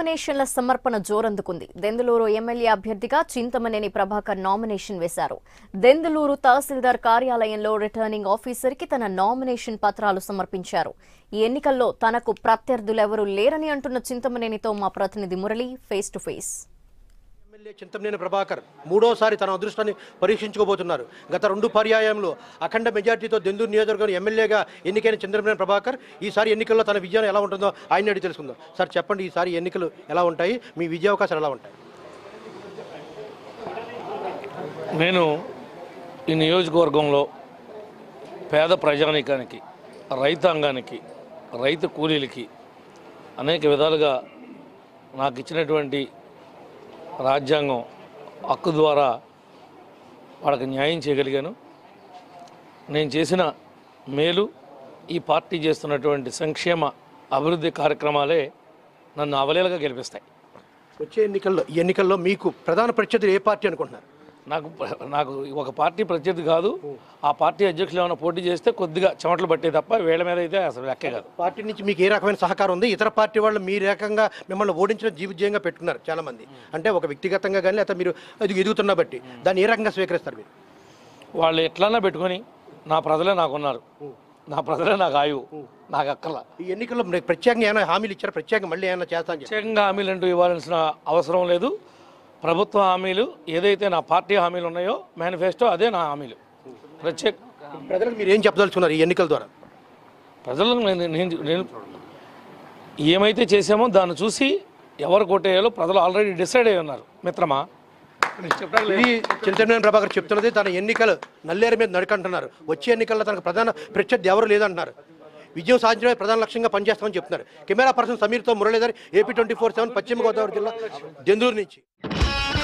నామినేషన్ల సమర్పణ జోరందుకుంది దెందులూరు ఎమ్మెల్యే అభ్యర్థిగా చింతమనేని ప్రభాకర్ నామినేషన్ వేశారు దెందులూరు తహసీల్దార్ కార్యాలయంలో రిటర్నింగ్ ఆఫీసర్కి తన నామినేషన్ పత్రాలు సమర్పించారు ఈ ఎన్నికల్లో తనకు ప్రత్యర్థులెవరూ లేరని అంటున్న చింతమనేనితో మా ప్రతినిధి Murali face to face MLA Chintamaneni Prabhakar మూడోసారి తన అదృష్టాన్ని పరీక్షించుకోబోతున్నారు గత రెండు పర్యాయంలో అఖండ మెజార్టీతో దెందూరు నియోజకవర్గం ఎమ్మెల్యేగా ఎన్నికైన చంద్రమనేని ప్రభాకర్ ఈసారి ఎన్నికల్లో తన విజయం ఎలా ఉంటుందో ఆయన అడిగి తెలుసుకుందాం సార్ చెప్పండి ఈసారి ఎన్నికలు ఎలా ఉంటాయి మీ విజయ అవకాశాలు ఎలా ఉంటాయి నేను ఈ నియోజకవర్గంలో పేద ప్రజానీకానికి రైతాంగానికి రైతు కూలీలకి అనేక విధాలుగా నాకు ఇచ్చినటువంటి రాజ్యాంగం హక్కు ద్వారా వాళ్ళకి న్యాయం చేయగలిగాను నేను చేసిన మేలు ఈ పార్టీ చేస్తున్నటువంటి సంక్షేమ అభివృద్ధి కార్యక్రమాలే నన్ను అవలేలుగా గెలిపిస్తాయి వచ్చే ఎన్నికల్లో ఈ ఎన్నికల్లో మీకు ప్రధాన ప్రత్యర్థులు ఏ పార్టీ అనుకుంటున్నారు నాకు నాకు ఒక పార్టీ ప్రత్యర్థి కాదు ఆ పార్టీ అధ్యక్షులు ఏమైనా పోటీ చేస్తే కొద్దిగా చెమటలు పట్టే తప్ప వీళ్ళ మీద అయితే అసలు లెక్కే కాదు పార్టీ నుంచి మీకు ఏ రకమైన సహకారం ఉంది ఇతర పార్టీ వాళ్ళు మీ రకంగా మిమ్మల్ని ఓడించిన జీవిజయంగా పెట్టుకున్నారు చాలా మంది అంటే ఒక వ్యక్తిగతంగా కానీ లేకపోతే మీరు అది ఎదుగుతున్న బట్టి దాన్ని ఏ రకంగా స్వీకరిస్తారు మీరు వాళ్ళు ఎట్లన్నా పెట్టుకొని నా ప్రజలే నాకు ఉన్నారు నా ప్రజలే నాకు ఆయువు నాకు అక్కల ఈ ఎన్నికల్లో మీకు ప్రత్యేకంగా ఏమైనా హామీలు ఇచ్చారు ప్రత్యేకంగా మళ్ళీ ఏమైనా చేస్తా అని చెప్పి ప్రత్యేకంగా హామీలు అంటూ ఇవ్వాల్సిన అవసరం లేదు ప్రభుత్వ హామీలు ఏదైతే నా పార్టీ హామీలు ఉన్నాయో మేనిఫెస్టో అదే నా హామీలు ప్రత్యేక ప్రజలకు మీరు ఏం చెప్పదలుచుకున్నారు ఈ ఎన్నికల ద్వారా ప్రజలను నేను నేను నేను ఏమైతే చేశామో దాన్ని చూసి ఎవరు కొట్టేయాలో ప్రజలు ఆల్రెడీ డిసైడ్ అయి ఉన్నారు మిత్రమా నేను చెప్పడానికి లేదు. ఇది చింతమనేని ప్రభాకర్ చెప్తున్నది తన ఎన్నికలు నల్లేరు మీద నడకంటున్నారు వచ్చే ఎన్నికల్లో తనకు ప్రధాన ప్రత్యర్థి ఎవరు లేదంటున్నారు విజయం సాధించడమే ప్రధాన లక్ష్యంగా పనిచేస్తామని చెప్తున్నారు కెమెరా పర్సన్ సమీర్తో Muralidhar AP twenty four seven Paschima Godavari జిల్లా దెందూరు నుంచి